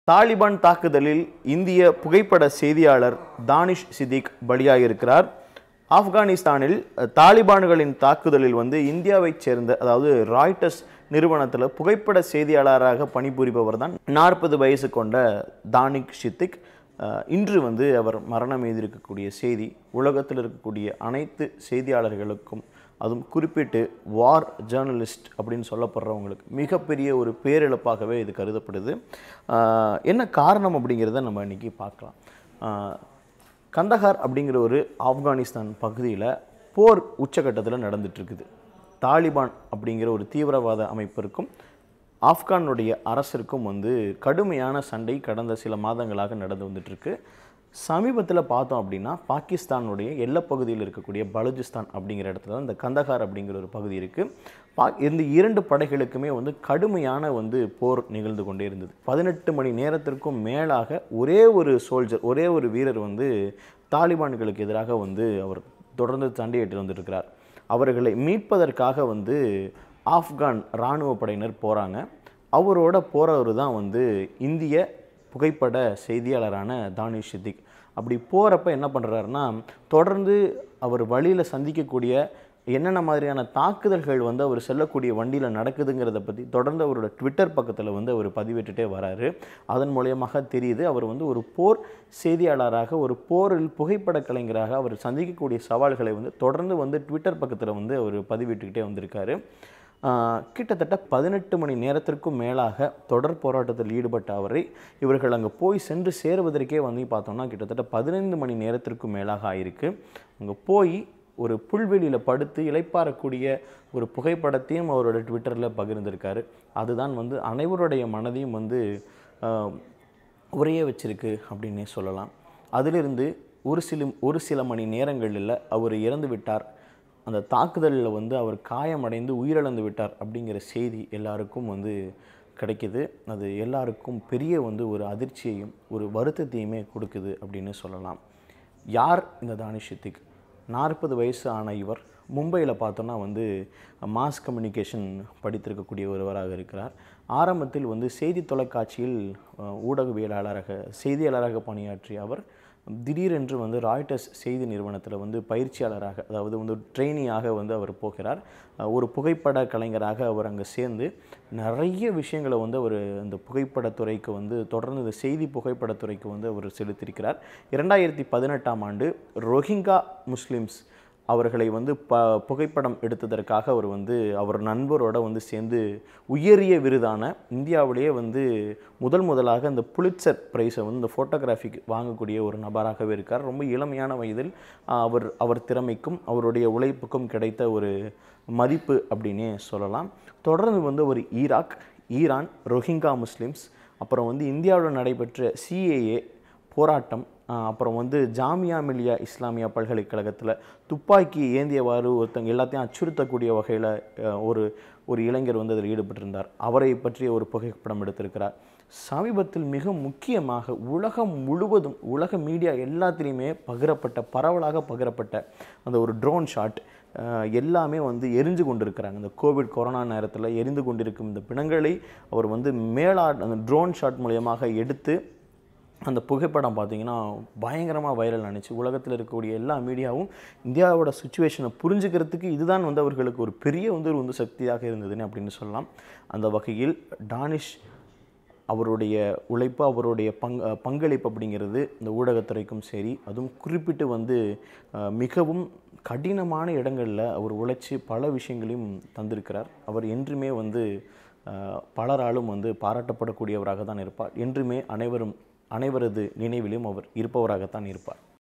தாலிபான் தாக்குதலில் இந்திய புகைப்பட செய்தியாளர் தானிஷ் சித்திக் பலியாகியிருக்கிறார் ஆப்கானிஸ்தானில் அஹ், தாலிபான்களின் தாக்குதலில் வந்து இந்தியாவைச் சேர்ந்த அதாவது ராய்டர்ஸ் நிறுவனத்தில் புகைப்பட செய்தியாளராக பணிபுரிபவர் தான் நாற்பது வயசு கொண்ட தானிக் சித்திக் அஹ், இன்று வந்து அவர் மரணம் எய்திருக்கக்கூடிய செய்தி உலகத்தில் இருக்கக்கூடிய அனைத்து செய்தியாளர்களுக்கும் அதுவும் குறிப்பிட்டு வார் ஜேர்னலிஸ்ட் அப்படின்னு சொல்லப்படுறவங்களுக்கு மிகப்பெரிய ஒரு பேரிழப்பாகவே இது கருதப்படுது ஆஹ் என்ன காரணம் அப்படிங்கிறத நம்ம இன்றைக்கி பார்க்கலாம் ஆஹ் கந்தஹார் அப்படிங்கிற ஒரு ஆப்கானிஸ்தான் பகுதியில் போர் உச்சகட்டத்தில் நடந்துட்டு இருக்குது தாலிபான் அப்படிங்கிற ஒரு தீவிரவாத அமைப்பிற்கும் ஆப்கானுடைய அரசிற்கும் வந்து கடுமையான சண்டை கடந்த சில மாதங்களாக நடந்து வந்துட்டுருக்கு சமீபத்தில் பார்த்தோம் அப்படின்னா பாகிஸ்தானுடைய எல்லைப்பகுதியில் இருக்கக்கூடிய பலுஜிஸ்தான் அப்படிங்கிற இடத்துல தான் இந்த கந்தஹார் அப்படிங்கிற ஒரு பகுதி இருக்குது பா இந்த இரண்டு படைகளுக்குமே வந்து கடுமையான வந்து போர் நிகழ்ந்து கொண்டே இருந்தது பதினெட்டு மணி நேரத்திற்கும் மேலாக ஒரே ஒரு சோல்ஜர் ஒரே ஒரு வீரர் வந்து தாலிபான்களுக்கு எதிராக வந்து அவர் தொடர்ந்து சண்டையிட்டு வந்துட்டுருக்கிறார் அவர்களை மீட்பதற்காக வந்து ஆப்கான் இராணுவ படையினர் போகிறாங்க அவரோட போகிறவர் தான் வந்து இந்திய புகைப்பட செய்தியாளரான தானிஷ் சித்திக் அப்படி போகிறப்ப என்ன பண்ணுறாருன்னா தொடர்ந்து அவர் வழியில் சந்திக்கக்கூடிய என்னென்ன மாதிரியான தாக்குதல்கள் வந்து அவர் செல்லக்கூடிய வண்டியில் நடக்குதுங்கிறத பற்றி தொடர்ந்து அவரோட ட்விட்டர் பக்கத்தில் வந்து அவர் பதிவிட்டுட்டே வராரு அதன் மூலியமாக தெரியுது அவர் வந்து ஒரு போர் செய்தியாளராக ஒரு போரில் புகைப்பட கலைஞராக அவர் சந்திக்கக்கூடிய சவால்களை வந்து தொடர்ந்து வந்து ட்விட்டர் பக்கத்தில் வந்து அவர் பதிவிட்டுக்கிட்டே வந்திருக்காரு ஆஹ் கிட்டத்தட்ட பதினெட்டு மணி நேரத்திற்கும் மேலாக தொடர் போராட்டத்தில் ஈடுபட்ட அவரை இவர்கள் அங்கே போய் சென்று சேருவதற்கே வந்து பார்த்தோம்னா கிட்டத்தட்ட பதினைந்து மணி நேரத்திற்கும் மேலாக ஆயிருக்கு அங்கே போய் ஒரு புல்வெளியில் படுத்து இளைப்பாறக்கூடிய ஒரு புகைப்படத்தையும் அவரோட ட்விட்டரில் பகிர்ந்திருக்காரு அதுதான் வந்து அனைவருடைய மனதையும் வந்து ஆஹ், உறைய வச்சிருக்கு அப்படின்னே சொல்லலாம் அதிலிருந்து ஒரு சில ஒரு சில மணி நேரங்களில் அவர் இறந்து விட்டார் அந்த தாக்குதலில் வந்து அவர் காயமடைந்து உயிரிழந்து விட்டார் அப்படிங்கிற செய்தி எல்லாருக்கும் வந்து கிடைக்குது அது எல்லாருக்கும் பெரிய வந்து ஒரு அதிர்ச்சியையும் ஒரு வருத்தத்தையுமே கொடுக்குது அப்படின்னு சொல்லலாம் யார் இந்த தானிஷ் சித்திக் நாற்பது வயசு ஆன இவர் மும்பையில் பார்த்தோன்னா வந்து மாஸ் கம்யூனிகேஷன் படித்திருக்கக்கூடிய ஒருவராக இருக்கிறார் ஆரம்பத்தில் வந்து செய்தி தொலைக்காட்சியில் அஹ், ஊடகவியலாளராக செய்தியாளராக பணியாற்றிய அவர் திடீரென்று வந்து ராய்டர்ஸ் செய்தி நிறுவனத்தில் வந்து பயிற்சியாளராக அதாவது வந்து ட்ரெயினியாக வந்து அவர் போகிறார் அஹ், ஒரு புகைப்பட கலைஞராக அவர் அங்கே சேர்ந்து நிறைய விஷயங்களை வந்து அவர் அந்த புகைப்படத்துறைக்கு வந்து தொடர்ந்து இந்த செய்தி புகைப்படத்துறைக்கு வந்து அவர் செலுத்தியிருக்கிறார் இரண்டாயிரத்தி பதினெட்டாம் ஆண்டு ரோஹிங்கா முஸ்லிம்ஸ் அவர்களை வந்து ப புகைப்படம் எடுத்ததற்காக அவர் வந்து அவர் நண்பரோட வந்து சேர்ந்து உயரிய விருதான இந்தியாவிலேயே வந்து முதல் முதலாக இந்த புலிட்சர் ப்ரைஸை வந்து இந்த ஃபோட்டோகிராஃபிக்கு வாங்கக்கூடிய ஒரு நபராகவே இருக்கார் ரொம்ப இளமையான வயதில் ஆஹ், அவர் அவர் திறமைக்கும் அவருடைய உழைப்புக்கும் கிடைத்த ஒரு மதிப்பு அப்படின்னே சொல்லலாம் தொடர்ந்து வந்து ஒரு ஈராக் ஈரான் ரோஹிங்கா முஸ்லிம்ஸ் அப்புறம் வந்து இந்தியாவில் நடைபெற்ற சிஏஏ போராட்டம் ஆஹ் அப்புறம் வந்து ஜாமியா மில்லியா இஸ்லாமியா பல்கலைக்கழகத்தில் துப்பாக்கி ஏந்தியவாறு ஒருத்தங்க எல்லாத்தையும் அச்சுறுத்தக்கூடிய வகையில் ஒரு ஒரு இளைஞர் வந்து அதில் ஈடுபட்டிருந்தார் அவரை பற்றிய ஒரு புகைப்படம் எடுத்திருக்கிறார் சமீபத்தில் மிக முக்கியமாக உலகம் முழுவதும் உலக மீடியா எல்லாத்துலேயுமே பகிரப்பட்ட பரவலாக பகிரப்பட்ட அந்த ஒரு ட்ரோன் ஷாட் எல்லாமே வந்து எரிஞ்சு கொண்டிருக்கிறாங்க இந்த கோவிட் கொரோனா நேரத்தில் எரிந்து கொண்டிருக்கும் இந்த பிணங்களை அவர் வந்து மேலா அந்த ட்ரோன் ஷாட் மூலியமாக எடுத்து அந்த புகைப்படம் பார்த்தீங்கன்னா பயங்கரமாக வைரல் ஆனிச்சு உலகத்தில் இருக்கக்கூடிய எல்லா மீடியாவும் இந்தியாவோட சுச்சுவேஷனை புரிஞ்சுக்கிறதுக்கு இதுதான் வந்து அவர்களுக்கு ஒரு பெரிய வந்து ஒரு வந்து சக்தியாக இருந்ததுன்னு அப்படின்னு சொல்லலாம் அந்த வகையில் டானிஷ் அவருடைய உழைப்பு அவருடைய பங் அஹ் பங்களிப்பு அப்படிங்கிறது இந்த ஊடகத்துறைக்கும் சரி அதுவும் குறிப்பிட்டு வந்து அஹ், மிகவும் கடினமான இடங்களில் அவர் உழைச்சி பல விஷயங்களையும் தந்திருக்கிறார் அவர் என்றுமே வந்து அஹ், பலராலும் வந்து பாராட்டப்படக்கூடியவராக தான் இருப்பார் என்றுமே அனைவரும் அனைவரது நினைவிலும் அவர் இருப்பவராகத்தான் இருப்பார்